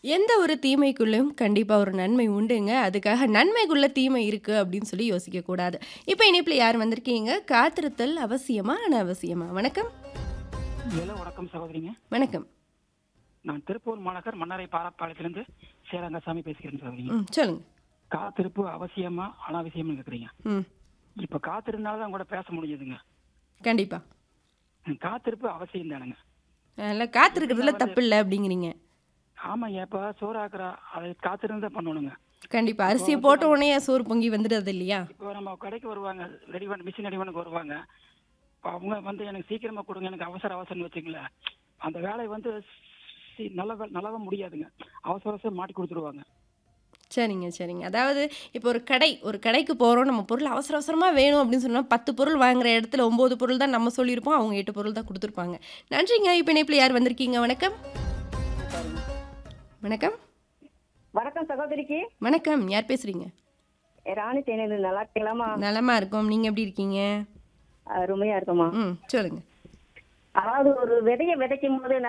எந்த ஒரு தீமைக்குள்ளயும் கண்டிப்பா ஒரு நன்மை உண்டுங்க. அதுக்காக நன்மைக்குள்ள தீமை இருக்கு அப்படின்னு சொல்லி யோசிக்கக்கூடாது. இப்ப இணைப்புல யார் வந்திருக்கீங்க? காத்திருத்தல் அவசியமா? அனாவசியமா? வணக்கம். ஹலோ வணக்கம் சகோதரிங்க வணக்கம். நான் திருப்பூர் மாநகர் மன்னரை பாலப்பாளையத்திலிருந்து சேரங்கசாமி பேசுகிறேன் சகோதரிங்க ம். சொல்லுங்க. காத்திருப்பு அவசியமா அனாவசியம்னு கேக்குறீங்க ம். இப்ப காத்திருந்தால்தான் கூட பேச முடியுதுங்க கண்டிப்பா. காத்திருப்பு அவசியம் தானுங்க அதனால காத்திருக்கிறதுல தப்பில்ல அப்படிங்கிறீங்க. ஆமாங்க இப்ப சோறாக்குறா அதை காத்திருந்து தான் பண்ணணுங்க கண்டிப்பா. அரிசிய போட்ட உடனே சோறு பொங்கி வந்துடுது இல்லையா? இப்போ நம்ம கடைக்கு வருவாங்க ரெடிமேட் மிஷின் ரெடிமேனுக்கு வருவாங்க இப்ப அவங்க வந்து எனக்கு சீக்கிரமா கொடுங்க எனக்கு அவசர அவசரம்னு வச்சுங்களேன் அந்த வேலையை வந்து சி- நல்ல வே- நல்லாவே முடியாதுங்க அவசர அவசரம் மாட்டி கொடுத்துருவாங்க சரிங்க, சரிங்க. அதாவது இப்போ ஒரு கடை ஒரு கடைக்கு போறோம். நம்ம பொருள் அவசர அவசரமா வேணும் அப்படின்னு சொன்னா 10 பொருள் வாங்குற இடத்துல 9 பொருள் தான் நம்ம சொல்லியிருப்போம். அவங்க 8 பொருள் தான் குடுத்துருப்பாங்க. நன்றிங்க. இப்ப இணைப்புல யார் வந்திருக்கீங்க? வணக்கம். வணக்கம். வணக்கம் சகோதரிக்கு வணக்கம். யார் பேசுறீங்க? ராணி தேனியில் நல்லா இருக்கலாமா நலமா இருக்கோம். நீங்க எப்படி இருக்கீங்க? அருமையா இருக்குமா ம். சொல்லுங்க. அதாவது ஒரு விதைய விதைக்கும் போது